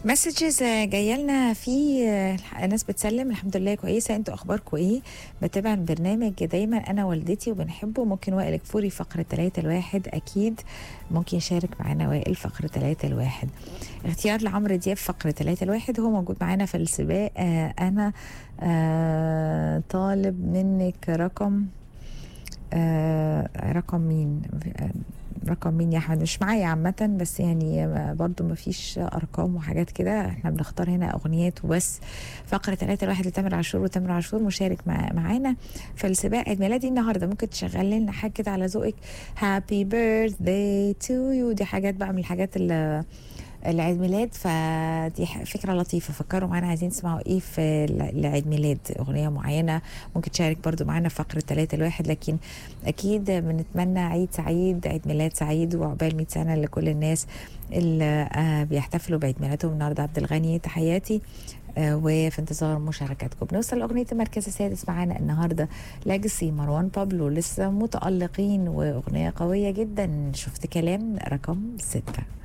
مسجز جايه لنا في آه، ناس بتسلم الحمد لله كويسه انتوا اخباركم ايه بتابع البرنامج دايما انا والدتي وبنحبه ممكن وائل كفوري فقره 3 الواحد اكيد ممكن يشارك معانا وائل فقره 3 الواحد اختيار لعمرو دياب فقره 3 الواحد هو موجود معانا في السباق آه انا آه طالب منك رقم آه رقم مين آه، رقم مين يا احمد مش معايا عامة بس يعني برضو ما فيش ارقام وحاجات كده احنا بنختار هنا اغنيات وبس فقرة ثلاثة الواحد لتامر عاشور وتامر عاشور مشارك مع معانا في السباق عيد ميلادي النهارده ممكن تشغل لنا حاجة كده على ذوقك هابي بيرثداي تو يو دي حاجات بقى من الحاجات اللي العيد ميلاد فدي ح- فكرة لطيفة فكروا معانا عايزين تسمعوا ايه في ال- العيد ميلاد اغنية معينة ممكن تشارك برضو معانا في فقرة ثلاثة الواحد لكن اكيد بنتمنى عيد سعيد عيد ميلاد سعيد وعقبال 100 سنة لكل الناس اللي آه، بيحتفلوا بعيد ميلادهم النهارده عبد الغني تحياتي آه، وفي انتظار مشاركاتكم بنوصل لاغنيه المركز السادس معانا النهارده لاجسي مروان بابلو لسه متالقين واغنيه قويه جدا شفت كلام رقم سته